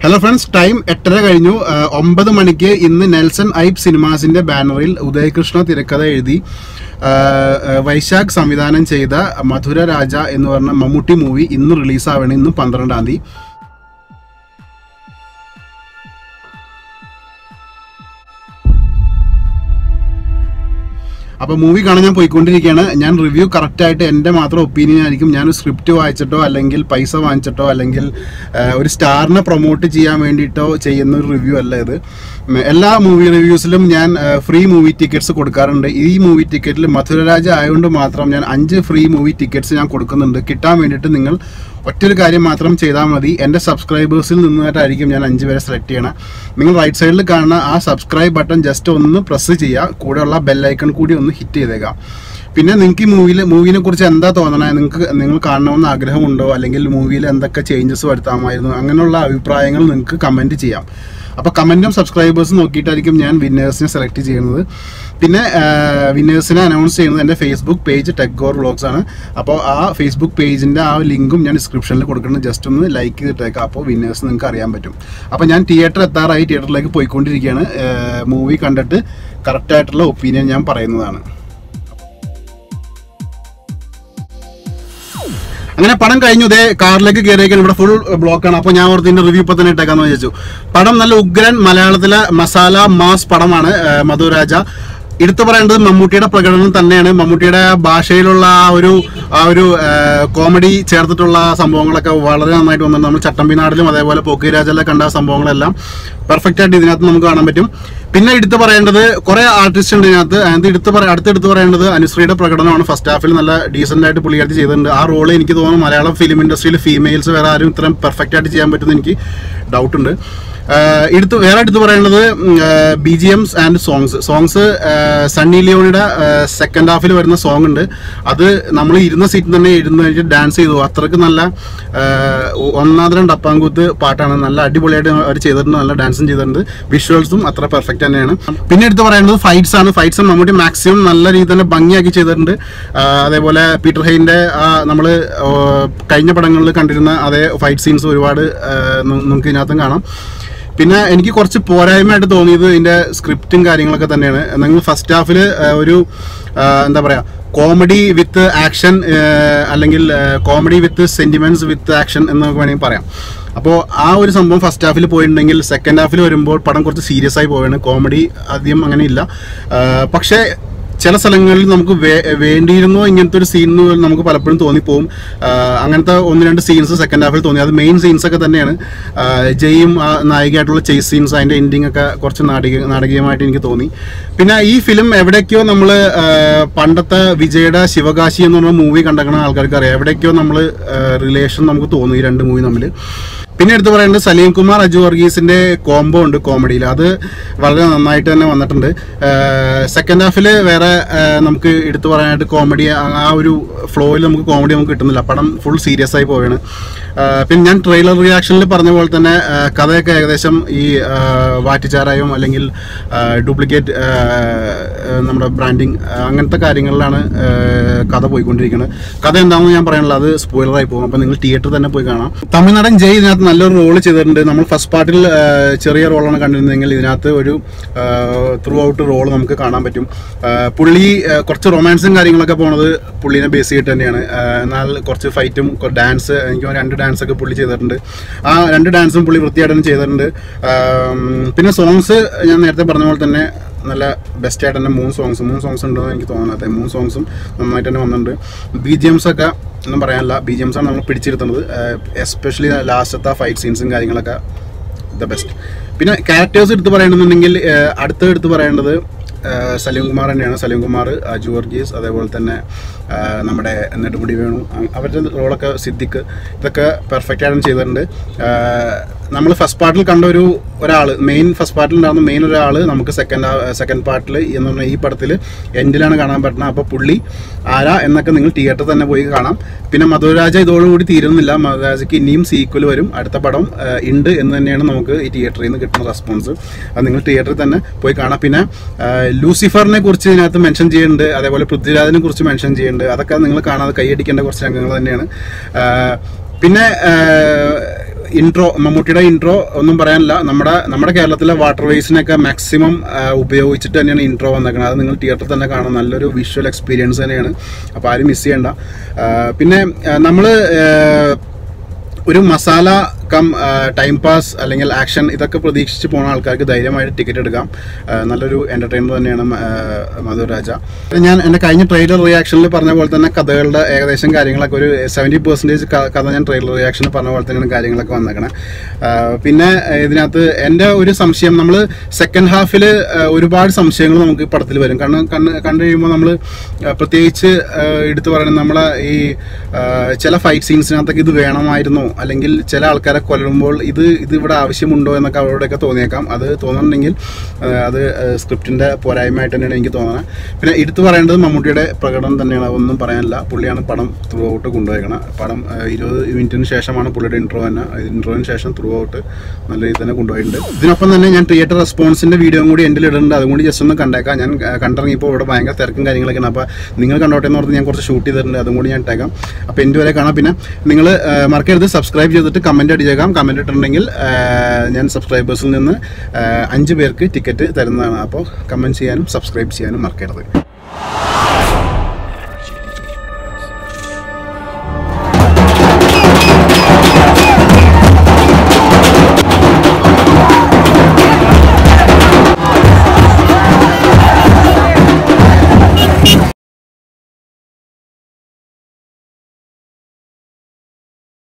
hello friends time എട്ടര കഴിഞ്ഞു ആ, ഒമ്പത് മണിക്ക് ഇന്ന് നെൽസൺ ഐപ്പ് സിനിമാസിന്റെ ബാനറിൽ ഉദയകൃഷ്ണ തിരക്കഥ എഴുതി ആ, ആ, വൈശാഖ് സംവിധാനം ചെയ്ത മധുര രാജ എന്ന് പറഞ്ഞ മമ്മൂട്ടി മൂവി ഇന്ന് റിലീസാവണം ഇന്ന് പന്ത്രണ്ടാം തീയതി അപ്പോൾ മൂവി കാണാൻ ഞാൻ പോയിക്കൊണ്ടിരിക്കുകയാണ് ഞാൻ റിവ്യൂ കറക്റ്റായിട്ട് എൻ്റെ മാത്രം ഒപ്പീനിയൻ ആയിരിക്കും ഞാൻ സ്ക്രിപ്റ്റ് വായിച്ചിട്ടോ അല്ലെങ്കിൽ പൈസ വാങ്ങിച്ചിട്ടോ അല്ലെങ്കിൽ ആ, ഒരു സ്റ്റാറിനെ പ്രൊമോട്ട് ചെയ്യാൻ വേണ്ടിയിട്ടോ ചെയ്യുന്ന ഒരു റിവ്യൂ അല്ല ഇത് ഉം, എല്ലാ മൂവി റിവ്യൂസിലും ഞാൻ ഫ്രീ മൂവി ടിക്കറ്റ്സ് കൊടുക്കാറുണ്ട് ഈ മൂവി ടിക്കറ്റിൽ മധുരരാജ ആയതുകൊണ്ട് മാത്രം ഞാൻ അഞ്ച് ഫ്രീ മൂവി ടിക്കറ്റ്സ് ഞാൻ കൊടുക്കുന്നുണ്ട് കിട്ടാൻ വേണ്ടിയിട്ട് നിങ്ങൾ ഒറ്റൊരു കാര്യം മാത്രം ചെയ്താൽ മതി എൻ്റെ സബ്സ്ക്രൈബേഴ്സിൽ നിന്നിട്ടായിരിക്കും ഞാൻ അഞ്ച് പേരെ സെലക്ട് ചെയ്യണം നിങ്ങൾ റൈറ്റ് സൈഡിൽ കാണുന്ന ആ സബ്സ്ക്രൈബ് ബട്ടൺ ജസ്റ്റ് ഒന്ന് പ്രസ് ചെയ്യുക കൂടെയുള്ള ബെല്ലൈക്കൺ കൂടി ഒന്ന് ഹിറ്റ് ചെയ്തേക്കാം പിന്നെ നിങ്ങൾക്ക് ഈ മൂവിയിൽ മൂവിനെ കുറിച്ച് എന്താ തോന്നണേ നിങ്ങൾക്ക് നിങ്ങൾ കാണണമെന്ന് ആഗ്രഹമുണ്ടോ അല്ലെങ്കിൽ മൂവിയിൽ എന്തൊക്കെ ചേഞ്ചസ് വരുത്താമായിരുന്നു അങ്ങനെയുള്ള അഭിപ്രായങ്ങൾ നിങ്ങൾക്ക് കമൻറ്റ് ചെയ്യാം അപ്പോൾ കമൻറ്റും സബ്സ്ക്രൈബേഴ്സും നോക്കിയിട്ടായിരിക്കും ഞാൻ വിന്നേഴ്സിനെ സെലക്ട് ചെയ്യുന്നത് പിന്നെ വിന്നേഴ്സിനെ അനൗൺസ് ചെയ്യുന്നത് എൻ്റെ ഫേസ്ബുക്ക് പേജ് ടെക് ഗോർ വ്ളോഗ്സ് ആണ് അപ്പോൾ ആ ഫേസ്ബുക്ക് പേജിൻ്റെ ആ ലിങ്കും ഞാൻ ഡിസ്ക്രിപ്ഷനിൽ കൊടുക്കുന്നത് ജസ്റ്റ് ഒന്ന് ലൈക്ക് ചെയ്തിട്ടേക്കാം അപ്പോൾ വിന്നേഴ്സ് നിങ്ങൾക്ക് അറിയാൻ പറ്റും അപ്പോൾ ഞാൻ തിയേറ്റർ എത്താറായി തിയേറ്ററിലേക്ക് പോയിക്കൊണ്ടിരിക്കുകയാണ് മൂവി കണ്ടിട്ട് കറക്റ്റായിട്ടുള്ള ഒപ്പീനിയൻ ഞാൻ പറയുന്നതാണ് അങ്ങനെ പടം കഴിഞ്ഞു ഇതേ കാറിലേക്ക് കയറിയേക്കാൻ ഇവിടെ ഫുൾ ബ്ലോക്കാണ് അപ്പോൾ ഞാൻ ഓർത്ത് ഇതിന്റെ റിവ്യൂ ഇപ്പൊ തന്നെ ഇട്ടേക്കാന്ന് വിചാരിച്ചു പടം നല്ല ഉഗ്രൻ മലയാളത്തിലെ മസാല മാസ് പടമാണ് ആ, മധുരാജ എടുത്തു പറയേണ്ടത് മമ്മൂട്ടിയുടെ പ്രകടനം തന്നെയാണ് മമ്മൂട്ടിയുടെ ഭാഷയിലുള്ള ആ ഒരു ആ ഒരു കോമഡി ചേർത്തിട്ടുള്ള സംഭവങ്ങളൊക്കെ വളരെ നന്നായിട്ട് വന്നിട്ടുണ്ട് നമ്മൾ ചട്ടമ്പിനാടിലും അതേപോലെ പോക്കിരാജെല്ലാം കണ്ട സംഭവങ്ങളെല്ലാം പെർഫെക്റ്റ് ആയിട്ട് ഇതിനകത്ത് നമുക്ക് കാണാൻ പറ്റും പിന്നെ എടുത്തു പറയേണ്ടത് കുറെ ആർട്ടിസ്റ്റ് ഉണ്ട് ഇതിനകത്ത് അതിനകത്ത് എടുത്ത് പറ അടുത്ത് എടുത്ത് പറയേണ്ടത് അനുശ്രീയുടെ പ്രകടനമാണ് ഫസ്റ്റ് ഹാഫിൽ നല്ല ഡീസെന്റ് ആയിട്ട് പുള്ളിക്കാരി ചെയ്തിട്ടുണ്ട് ആ റോള് എനിക്ക് തോന്നുന്നു മലയാളം ഫിലിം ഇൻഡസ്ട്രിയിൽ ഫീമെയിൽസ് വേറെ ആരും ഇത്രയും പെർഫെക്റ്റ് ആയിട്ട് ചെയ്യാൻ പറ്റുമെന്ന് എനിക്ക് ഡൗട്ട് ഉണ്ട് ആഹ് എടുത്ത് വേറെ എടുത്ത് പറയേണ്ടത് B G Ms and songs songs Sunny ലിയോണിയുടെ സെക്കൻഡ് ഹാഫിൽ വരുന്ന സോങ് ഉണ്ട് അത് നമ്മൾ ഇരുന്ന സീറ്റിൽ തന്നെ ഇരുന്ന് കഴിഞ്ഞിട്ട് ഡാൻസ് ചെയ്തു അത്രക്ക് നല്ല ആഹ് ഒന്നാന്തരം ഡപ്പാങ്കൂത്ത് പാട്ടാണ് നല്ല അടിപൊളിയായിട്ട് അവർ ചെയ്തിട്ടുണ്ട് നല്ല ഡാൻസും ചെയ്തിട്ടുണ്ട് വിഷ്വൽസും അത്ര പെർഫെക്റ്റ് തന്നെയാണ് പിന്നെ എടുത്ത് പറയേണ്ടത് ഫൈറ്റ്സ് ആണ് ഫൈറ്റ്സ് മമ്മൂട്ടി മാക്സിമം നല്ല രീതിയിൽ തന്നെ ഭംഗിയാക്കി ചെയ്തിട്ടുണ്ട് ആഹ് അതേപോലെ പീറ്റർ ഹെയിൻ്റെ നമ്മൾ കഴിഞ്ഞ പടങ്ങളിൽ കണ്ടിരുന്ന അതേ ഫൈറ്റ് സീൻസ് ഒരുപാട് ആഹ് ന- നമുക്ക് ഇതിനകത്തും കാണാം പിന്നെ എനിക്ക് കുറച്ച് പോരായ്മയായിട്ട് തോന്നിയത് ഇതിന്റെ സ്ക്രിപ്റ്റും കാര്യങ്ങളൊക്കെ തന്നെയാണ് നിങ്ങൾ ഫസ്റ്റ് ഹാഫിൽ ഒരു ആ, എന്താ പറയാ കോമഡി വിത്ത് ആക്ഷൻ അല്ലെങ്കിൽ comedy with sentiments with action എന്ന് നമുക്ക് വേണമെങ്കിൽ പറയാം അപ്പോൾ ആ ഒരു സംഭവം ഫസ്റ്റ് ഹാഫിൽ പോയിട്ടുണ്ടെങ്കിൽ സെക്കൻഡ് ഹാഫിൽ വരുമ്പോൾ പടം കുറച്ച് സീരിയസ് ആയി പോവുകയാണ് കോമഡി അധികം അങ്ങനെ ഇല്ല ആ, പക്ഷേ ചില സ്ഥലങ്ങളിൽ നമുക്ക് വേ- വേണ്ടിയിരുന്നോ ഇങ്ങനത്തെ ഒരു സീൻ എന്ന് നമുക്ക് പലപ്പോഴും തോന്നിപ്പോവും ആ, അങ്ങനത്തെ ഒന്ന് രണ്ട് സീൻസ് സെക്കൻഡ് ഹാഫിൽ തോന്നി അത് മെയിൻ സീൻസ് ഒക്കെ തന്നെയാണ് ആ, ജയും ആ നായികയായിട്ടുള്ള ചേസ് സീൻസ് അതിന്റെ എൻഡിങ് ഒക്കെ കുറച്ച് നാടക നാടകീയമായിട്ട് എനിക്ക് തോന്നി പിന്നെ ഈ ഫിലിം എവിടേക്കോ നമ്മൾ പണ്ടത്തെ വിജയുടെ ശിവകാശി എന്ന് പറഞ്ഞ മൂവി കണ്ടേക്കണ ആൾക്കാർക്ക് അറിയാം എവിടേക്കോ നമ്മൾ റിലേഷൻ നമുക്ക് തോന്നി ഈ രണ്ട് മൂവി തമ്മിൽ പിന്നെ എടുത്തു പറയേണ്ടത് സലീം കുമാർ അജു വർഗീസിന്റെ കോംബോ ഉണ്ട് കോമഡിയിൽ അത് വളരെ നന്നായിട്ട് തന്നെ വന്നിട്ടുണ്ട് സെക്കൻഡ് ഹാഫിൽ വേറെ ആ, നമുക്ക് എടുത്തു പറയാനായിട്ട് കോമഡി ആ ഒരു ഫ്ലോയിൽ നമുക്ക് കോമഡി നമുക്ക് കിട്ടുന്നില്ല പടം ഫുൾ സീരിയസ് ആയി പോവുകയാണ് ആ, പിന്നെ ഞാൻ ട്രെയിലർ റിയാക്ഷനിൽ പറഞ്ഞ പോലെ തന്നെ ആ, കഥയൊക്കെ ഏകദേശം ഈ ആ, വാറ്റിച്ചാരായും അല്ലെങ്കിൽ ഡ്യൂപ്ലിക്കേറ്റ് നമ്മുടെ ബ്രാൻഡിങ് അങ്ങനത്തെ കാര്യങ്ങളിലാണ് ആ, കഥ പോയിക്കൊണ്ടിരിക്കുന്നത് കഥ എന്താണെന്ന് ഞാൻ പറയാനുള്ളത് അത് സ്പോയിലറായി പോകും അപ്പോൾ നിങ്ങൾ തിയേറ്ററിൽ തന്നെ പോയി കാണാം തമിഴ്നാടൻ ജയ് ഇതിനകത്ത് നല്ലൊരു റോൾ ചെയ്തിട്ടുണ്ട് നമ്മൾ ഫസ്റ്റ് പാർട്ടിൽ ചെറിയ റോളാണ് കണ്ടിരുന്നതെങ്കിൽ ഇതിനകത്ത് ഒരു ത്രൂ ഔട്ട് റോൾ നമുക്ക് കാണാൻ പറ്റും ആ, പുള്ളി ആ, കുറച്ച് റൊമാൻസും കാര്യങ്ങളൊക്കെ പോണത് പുള്ളീനെ ബേസ് ചെയ്തിട്ട് തന്നെയാണ് ആ, എന്നാൽ കുറച്ച് ഫൈറ്റും ഡാൻസ് എനിക്ക് തോന്നുന്നു രണ്ട് ഡാൻസ് ഒക്കെ പുള്ളി ചെയ്തിട്ടുണ്ട് ആ രണ്ട് ഡാൻസും പുള്ളി വൃത്തിയായിട്ട് തന്നെ ചെയ്തിട്ടുണ്ട് ആം, പിന്നെ സോങ്സ് ഞാൻ നേരത്തെ പറഞ്ഞ പോലെ തന്നെ നല്ല ബെസ്റ്റ് ആയിട്ട് തന്നെ മൂന്ന് സോങ്സ് മൂന്ന് സോങ്സ് ഉണ്ടെന്ന് എനിക്ക് തോന്നുന്നത് മൂന്ന് സോങ്സും നന്നായിട്ട് തന്നെ വന്നിട്ടുണ്ട് ബി ജി എംസ് ഒക്കെ ഒന്നും പറയാനില്ല ബി ജി എംസ് ആണ് നമ്മൾ പിടിച്ചിരുത്തുന്നത് എസ്പെഷ്യലി ലാസ്റ്റത്തെ ആ ഫൈറ്റ് സീൻസും കാര്യങ്ങളൊക്കെ ദ ബെസ്റ്റ് പിന്നെ ക്യാരക്ടേഴ്സ് എടുത്ത് പറയണമെന്നുണ്ടെങ്കിൽ ഏഹ്, അടുത്ത എടുത്ത് പറയേണ്ടത് ഏഹ്, സലീം കുമാർ തന്നെയാണ് സലീം കുമാർ അജു വർഗീസ് അതേപോലെ തന്നെ ഏഹ്, നമ്മുടെ നെടുമുടി വേണു അ- അവരുടെ റോളൊക്കെ സിദ്ദിഖ് ഇതൊക്കെ പെർഫെക്റ്റ് ആയിട്ട് ചെയ്തിട്ടുണ്ട് നമ്മൾ ഫസ്റ്റ് പാർട്ടിൽ കണ്ട ഒരു ഒരാൾ മെയിൻ ഫസ്റ്റ് പാർട്ടിൽ ഉണ്ടാകുന്ന മെയിൻ ഒരാൾ നമുക്ക് സെക്കൻഡ് സെക്കൻഡ് പാർട്ടിൽ എന്ന് പറഞ്ഞാൽ ഈ പടത്തിൽ എൻഡിലാണ് കാണാൻ പറ്റുന്നത് അപ്പോൾ പുള്ളി ആരാ എന്നൊക്കെ നിങ്ങൾ തിയേറ്ററിൽ തന്നെ പോയി കാണാം പിന്നെ മധുരാജ ഇതോടുകൂടി തീരുന്നില്ല മധുരാജയ്ക്ക് ഇനിയും സീക്വൽ വരും അടുത്ത പടം ആ, ഉണ്ട് എന്ന് തന്നെയാണ് നമുക്ക് ഈ തിയേറ്ററിൽ നിന്ന് കിട്ടുന്ന റെസ്പോൺസ് അത് നിങ്ങൾ തിയേറ്ററിൽ തന്നെ പോയി കാണാം പിന്നെ ആ, ലൂസിഫറിനെ കുറിച്ച് ഇതിനകത്ത് മെൻഷൻ ചെയ്യുന്നുണ്ട് അതേപോലെ പൃഥ്വിരാജിനെ കുറിച്ച് മെൻഷൻ ചെയ്യുന്നുണ്ട് അതൊക്കെ നിങ്ങൾ കാണാതെ കൈയടിക്കേണ്ട കുറച്ച് രംഗങ്ങൾ തന്നെയാണ് ആ, പിന്നെ ആ, ഇൻട്രോ മമ്മൂട്ടിയുടെ ഇൻട്രോ ഒന്നും പറയാനില്ല നമ്മുടെ നമ്മുടെ കേരളത്തിലെ വാട്ടർ വേസിനൊക്കെ മാക്സിമം ഉപയോഗിച്ചിട്ട് തന്നെയാണ് ഇൻട്രോ വന്നേക്കുന്നത് അത് നിങ്ങൾ തിയേറ്ററിൽ തന്നെ കാണാം നല്ലൊരു വിഷ്വൽ എക്സ്പീരിയൻസ് തന്നെയാണ് അപ്പോൾ ആരും മിസ് ചെയ്യണ്ട ആ, പിന്നെ നമ്മൾ ഒരു മസാല കം ടൈം പാസ് അല്ലെങ്കിൽ ആക്ഷൻ ഇതൊക്കെ പ്രതീക്ഷിച്ച് പോകുന്ന ആൾക്കാർക്ക് ധൈര്യമായിട്ട് ടിക്കറ്റ് എടുക്കാം ആ, നല്ലൊരു എൻ്റർടൈനർ തന്നെയാണ് മ- ആ, മധുർ രാജ ഞാൻ എൻ്റെ കഴിഞ്ഞ ട്രെയിലർ റിയാക്ഷനിൽ പറഞ്ഞ പോലെ തന്നെ കഥകളുടെ ഏകദേശം കാര്യങ്ങളൊക്കെ ഒരു സെവൻറ്റി പെർസെൻറ്റേജ് കഥ ഞാൻ ട്രെയിലർ റിയാക്ഷനിൽ പറഞ്ഞ പോലെ തന്നെയാണ് കാര്യങ്ങളൊക്കെ വന്നേക്കണേ ആ, പിന്നെ ഇതിനകത്ത് എൻ്റെ ഒരു സംശയം നമ്മൾ സെക്കൻഡ് ഹാഫിൽ ഒരുപാട് സംശയങ്ങൾ നമുക്ക് ഈ പടത്തിൽ വരും കാരണം കണ്ണ് കണ്ടു കഴിയുമ്പോൾ നമ്മൾ പ്രത്യേകിച്ച് ആ, എടുത്തു പറയുന്നത് നമ്മളെ ഈ ആ, ചില ഫൈറ്റ് സീൻസിനകത്തൊക്കെ ഇത് വേണമായിരുന്നോ അല്ലെങ്കിൽ ചില ആൾക്കാരെ കൊല്ലുമ്പോൾ ഇത് ഇത് ഇവിടെ ആവശ്യമുണ്ടോ എന്നൊക്കെ അവരോടൊക്കെ തോന്നിയേക്കാം അത് തോന്നുന്നുണ്ടെങ്കിൽ ആ, അത് സ്ക്രിപ്റ്റിന്റെ പോരായ്മയായിട്ട് തന്നെയാണ് എനിക്ക് തോന്നുന്നത് പിന്നെ എടുത്തു പറയേണ്ടത് മമ്മൂട്ടിയുടെ പ്രകടനം തന്നെയാണ് അതൊന്നും പറയാനില്ല പുള്ളിയാണ് പടം ത്രൂ ഔട്ട് കൊണ്ടുപോയേക്കണം പടം ആ, ഇരുപത് മിനിറ്റിന് ശേഷമാണ് പുള്ളിയുടെ ഇൻട്രോ തന്നെ ഇൻട്രോന് ശേഷം ത്രൂ ഔട്ട് നല്ല രീതിയിൽ തന്നെ കൊണ്ടുപോയിട്ടുണ്ട് ഇതിനൊപ്പം തന്നെ ഞാൻ തിയേറ്റർ റെസ്പോൺസിന്റെ വീഡിയോ കൂടി എൻ്റെ ഇടുന്നുണ്ട് അതും കൂടി ജസ്റ്റ് ഒന്ന് കണ്ടേക്കാം ഞാൻ ആ, കണ്ടിറങ്ങിയപ്പോൾ ഇവിടെ ഭയങ്കര തിരക്കും കാര്യങ്ങളൊക്കെയാണ് അപ്പോൾ നിങ്ങൾ കണ്ടോട്ടെ എന്ന് പറഞ്ഞ് ഞാൻ കുറച്ച് ഷൂട്ട് ചെയ്തിട്ടുണ്ട് അതും കൂടി ഞാൻ ഇട്ടേക്കാം അപ്പോൾ എൻ്റെ വരെ കാണാം പിന്നെ നിങ്ങൾ മറക്കരുത് സബ്സ്ക്രൈബ് ചെയ്തിട്ട് കമൻറ്റ് അടിച്ചേക്കാം കമൻറ്റ് ഇട്ടിട്ടുണ്ടെങ്കിൽ ആ, ഞാൻ സബ്സ്ക്രൈബേഴ്സിൽ നിന്ന് ആ, അഞ്ച് പേർക്ക് ടിക്കറ്റ് തരുന്നതാണ് അപ്പോൾ കമൻറ്റ് ചെയ്യാനും സബ്സ്ക്രൈബ് ചെയ്യാനും മറക്കരുത്